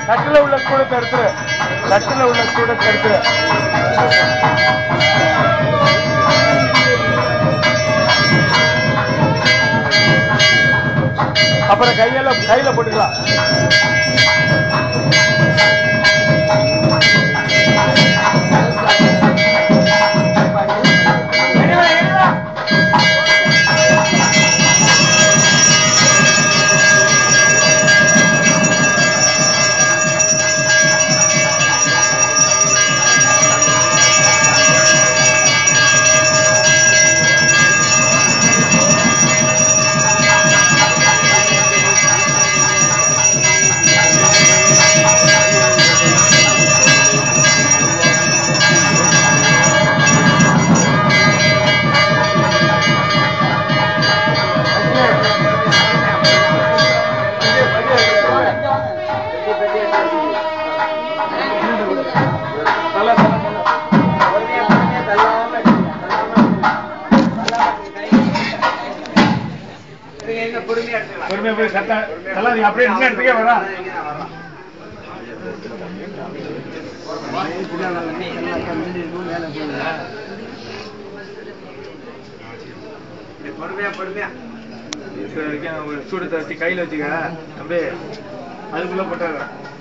தட்டுல உள்ள ஸ்டூடெண்ட் எடுத்துரு தட்டுல உள்ள ஸ்டூடெண்ட் எடுத்துரு அப்புறம் கையெல்லாம் கையில போட்டுக்கலாம் எடிவா, எடிவா. தல, தல, தல. பொறுமையா போய் கரெக்டா தல, நீ அப்படியே நின்ன இடத்துக்கே வரா பொறுமையா பொறுமையா இது வரைக்கும் ஒரு சூடத்தை வச்சு கையில வச்சுக்க தம்பி அதுக்குள்ள போட்டாங்க